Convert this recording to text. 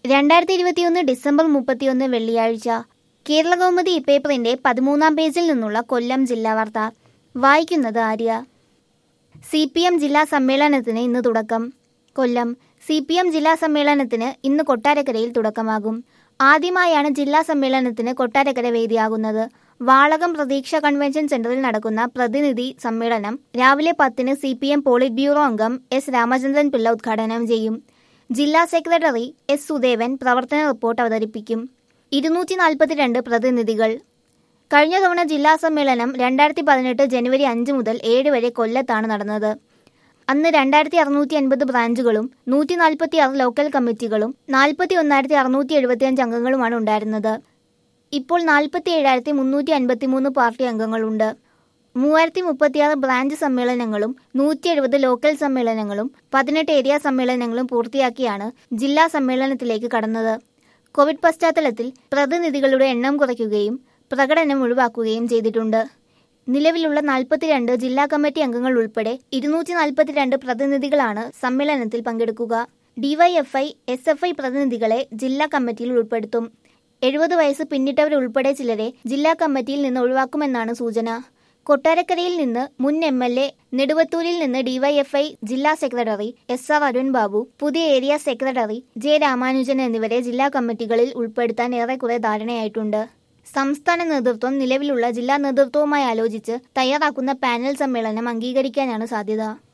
രണ്ടായിരത്തി ഇരുപത്തിയൊന്ന് ഡിസംബർ മുപ്പത്തിയൊന്ന് വെള്ളിയാഴ്ച കേരള കൗമുദി പേപ്പറിന്റെ പതിമൂന്നാം പേജിൽ നിന്നുള്ള കൊല്ലം ജില്ലാ വാർത്ത വായിക്കുന്നത് ആര്യ സി പി എം ജില്ലാ സമ്മേളനത്തിന് ഇന്ന് തുടക്കം കൊല്ലം സി പി എം ജില്ലാ സമ്മേളനത്തിന് ഇന്ന് കൊട്ടാരക്കരയിൽ തുടക്കമാകും ആദ്യമായാണ് ജില്ലാ സമ്മേളനത്തിന് കൊട്ടാരക്കര വേദിയാകുന്നത് വാളകം പ്രതീക്ഷ കൺവെൻഷൻ സെന്ററിൽ നടക്കുന്ന പ്രതിനിധി സമ്മേളനം രാവിലെ പത്തിന് C P M polit bureau അംഗം എസ് രാമചന്ദ്രൻ പിള്ള ഉദ്ഘാടനം ചെയ്യും ജില്ലാ സെക്രട്ടറി എസ് സുദേവൻ പ്രവർത്തന റിപ്പോർട്ട് അവതരിപ്പിക്കും ഇരുന്നൂറ്റി നാൽപ്പത്തിരണ്ട് പ്രതിനിധികൾ കഴിഞ്ഞ തവണ ജില്ലാ സമ്മേളനം രണ്ടായിരത്തി പതിനെട്ട് ജനുവരി അഞ്ച് മുതൽ ഏഴ് വരെ കൊല്ലത്താണ് നടന്നത് അന്ന് രണ്ടായിരത്തി അറുന്നൂറ്റി അൻപത് ബ്രാഞ്ചുകളും നൂറ്റി നാൽപ്പത്തി ആറ് ലോക്കൽ കമ്മിറ്റികളും നാൽപ്പത്തി ഒന്നായിരത്തി അറുന്നൂറ്റി എഴുപത്തിയഞ്ച് അംഗങ്ങളുമാണ് ഉണ്ടായിരുന്നത് ഇപ്പോൾ നാൽപ്പത്തി ഏഴായിരത്തി മുന്നൂറ്റി അൻപത്തി മൂന്ന് പാർട്ടി അംഗങ്ങളുണ്ട് മൂവായിരത്തി മുപ്പത്തിയാറ് ബ്രാഞ്ച് സമ്മേളനങ്ങളും നൂറ്റി എഴുപത് ലോക്കൽ സമ്മേളനങ്ങളും പതിനെട്ട് ഏരിയ സമ്മേളനങ്ങളും പൂർത്തിയാക്കിയാണ് ജില്ലാ സമ്മേളനത്തിലേക്ക് കടന്നത് കോവിഡ് പശ്ചാത്തലത്തിൽ പ്രതിനിധികളുടെ എണ്ണം കുറയ്ക്കുകയും പ്രകടനം ഒഴിവാക്കുകയും ചെയ്തിട്ടുണ്ട് നിലവിലുള്ള നാൽപ്പത്തിരണ്ട് ജില്ലാ കമ്മിറ്റി അംഗങ്ങൾ ഉൾപ്പെടെ ഇരുന്നൂറ്റി നാൽപ്പത്തിരണ്ട് പ്രതിനിധികളാണ് സമ്മേളനത്തിൽ പങ്കെടുക്കുക ഡിവൈഎഫ്ഐ എസ് എഫ് ഐ പ്രതിനിധികളെ ജില്ലാ കമ്മിറ്റിയിൽ ഉൾപ്പെടുത്തും എഴുപത് വയസ്സ് പിന്നിട്ടവരുൾപ്പെടെ ചിലരെ ജില്ലാ കമ്മിറ്റിയിൽ നിന്ന് ഒഴിവാക്കുമെന്നാണ് സൂചന കൊട്ടാരക്കരയിൽ നിന്ന് മുൻ എം എൽ എ നെടുവത്തൂരിൽ നിന്ന് ഡിവൈഎഫ്ഐ ജില്ലാ secretary S R Arun Babu പുതിയ ഏരിയ സെക്രട്ടറി ജെ രാമാനുജൻ എന്നിവരെ ജില്ലാ കമ്മിറ്റികളിൽ ഉൾപ്പെടുത്താൻ ഏറെക്കുറെ ധാരണയായിട്ടുണ്ട് സംസ്ഥാന നേതൃത്വം നിലവിലുള്ള ജില്ലാ നേതൃത്വവുമായി ആലോചിച്ച് തയ്യാറാക്കുന്ന പാനൽ സമ്മേളനം അംഗീകരിക്കാനാണ് സാധ്യത